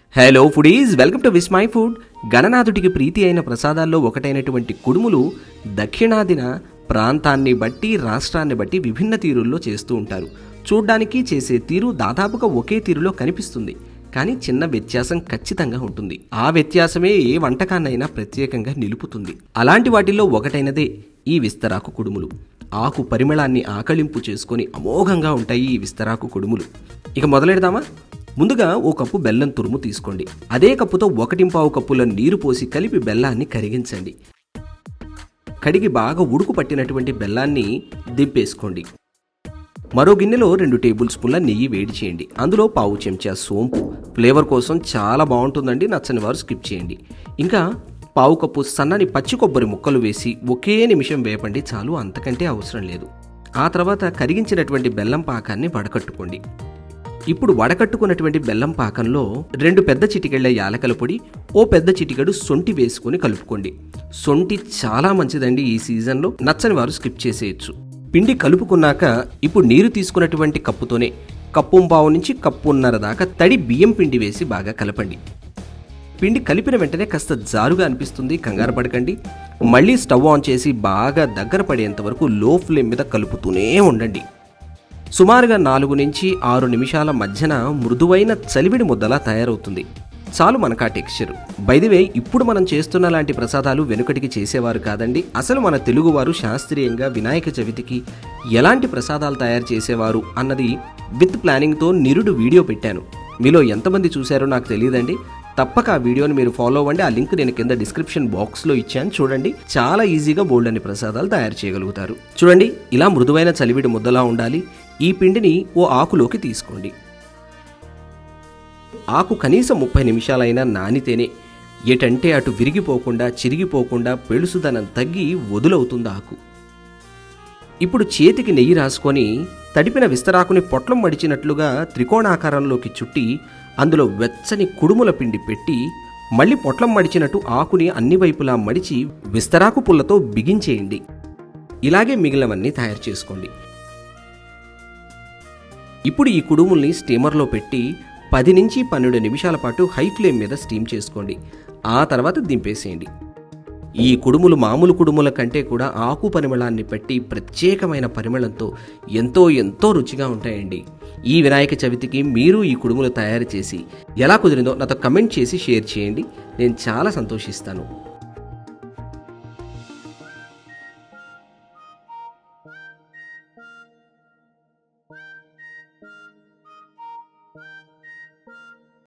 hello foodies welcome to Vismai food గణనాథుడికి ప్రీతి అయిన ప్రసాదాల్లో ఒకటైనటువంటి కుడుములు దక్షిణాదిన ప్రాంతాన్ని బట్టి రాష్ట్రాన్ని బట్టి విభిన్న తీరుల్లో చేస్తూ ఉంటారు చూడ్డానికి చేసే తీరు దాదాపుగా ఒకే తీరులో కనిపిస్తుంది కానీ చిన్న వ్యత్యాసం ఖచ్చితంగా ఉంటుంది ఆ వ్యత్యాసమే ఏ వంటకాన్నైనా ప్రత్యేకంగా నిలుపుతుంది అలాంటి వాటిల్లో ఒకటైనదే ఈ విస్తరాకు కుడుములు ఆకు పరిమళాన్ని ఆకళింపు చేసుకొని అమోఘంగా ఉంటాయి ఈ విస్తరాకు కుడుములు ఇక మొదలెడదామా ముందుగా ఓ కప్పు బెల్లం తురుము తీసుకోండి అదే కప్పుతో ఒకటింపావు కప్పుల నీరు పోసి కలిపి బెల్లాన్ని కరిగించండి కడిగి బాగా ఉడుకు పట్టినటువంటి బెల్లాన్ని దింపేసుకోండి మరో గిన్నెలో రెండు టేబుల్ స్పూన్ల నెయ్యి వేడి చేయండి అందులో పావు చెంచా సోంపు ఫ్లేవర్ కోసం చాలా బాగుంటుందండి నచ్చని వారు స్కిప్ చేయండి ఇంకా పావు కప్పు సన్నని పచ్చి కొబ్బరి ముక్కలు వేసి ఒకే నిమిషం వేపండి చాలు అంతకంటే అవసరం లేదు ఆ తర్వాత కరిగించినటువంటి బెల్లం పాకాన్ని వడకట్టుకోండి ఇప్పుడు వడకట్టుకున్నటువంటి బెల్లం పాకంలో రెండు పెద్ద చిటికెళ్ల యాలకల పొడి ఓ పెద్ద చిటికెడు సొంటి వేసుకొని కలుపుకోండి సొంటి చాలా మంచిదండి ఈ సీజన్లో నచ్చని వారు స్కిప్ చేసేయచ్చు పిండి కలుపుకున్నాక ఇప్పుడు నీరు తీసుకున్నటువంటి కప్పుతోనే కప్పుంపావు నుంచి కప్పున్నర దాకా తడి బియ్యం పిండి వేసి బాగా కలపండి పిండి కలిపిన వెంటనే కాస్త జారుగా అనిపిస్తుంది కంగారు పడకండి మళ్ళీ స్టవ్ ఆన్ చేసి బాగా దగ్గర పడేంత వరకు లో ఫ్లేమ్ మీద కలుపుతూనే ఉండండి సుమారుగా నాలుగు నుంచి ఆరు నిమిషాల మధ్యన మృదువైన చలివిడి ముద్దలా తయారవుతుంది చాలు మనకు ఆ టెక్స్చర్ బైదివే ఇప్పుడు మనం చేస్తున్న లాంటి ప్రసాదాలు వెనుకటికి చేసేవారు కాదండి అసలు మన తెలుగువారు శాస్త్రీయంగా వినాయక చవితికి ఎలాంటి ప్రసాదాలు తయారు చేసేవారు అన్నది విత్ ప్లానింగ్తో నిరుడు వీడియో పెట్టాను మీలో ఎంతమంది చూశారో నాకు తెలియదండి తప్పక ఆ వీడియోని మీరు ఫాలో అవ్వండి ఆ లింక్ నేను కింద డిస్క్రిప్షన్ బాక్స్లో ఇచ్చాను చూడండి చాలా ఈజీగా బోల్డ్ అని ప్రసాదాలు తయారు చేయగలుగుతారు చూడండి ఇలా మృదువైన చలివిడి ముద్దలా ఉండాలి ఈ పిండిని ఓ ఆకులోకి తీసుకోండి ఆకు కనీసం ముప్పై నిమిషాలైనా నానితేనే ఎటంటే అటు విరిగిపోకుండా చిరిగిపోకుండా పెళుసుదనం తగ్గి వదులవుతుంది ఆకు ఇప్పుడు చేతికి నెయ్యి రాసుకొని తడిపిన విస్తరాకుని పొట్లం మడిచినట్లుగా త్రికోణాకారంలోకి చుట్టి అందులో వెచ్చని కుడుముల పిండి పెట్టి మళ్ళీ పొట్లం మడిచినట్టు ఆకుని అన్ని వైపులా మడిచి విస్తరాకు పుల్లతో బిగించేయండి ఇలాగే మిగిలినవన్నీ తయారు చేసుకోండి ఇప్పుడు ఈ కుడుముల్ని స్టీమర్లో పెట్టి పది నుంచి పన్నెండు నిమిషాల పాటు హై ఫ్లేమ్ మీద స్టీమ్ చేసుకోండి ఆ తర్వాత దింపేసేయండి ఈ కుడుములు మామూలు కుడుముల కంటే కూడా ఆకు పరిమళాన్ని పెట్టి ప్రత్యేకమైన పరిమళంతో ఎంతో ఎంతో రుచిగా ఉంటాయండి ఈ వినాయక చవితికి మీరు ఈ కుడుములు తయారు చేసి ఎలా కుదిరిందో నాతో కమెంట్ చేసి షేర్ చేయండి నేను చాలా సంతోషిస్తాను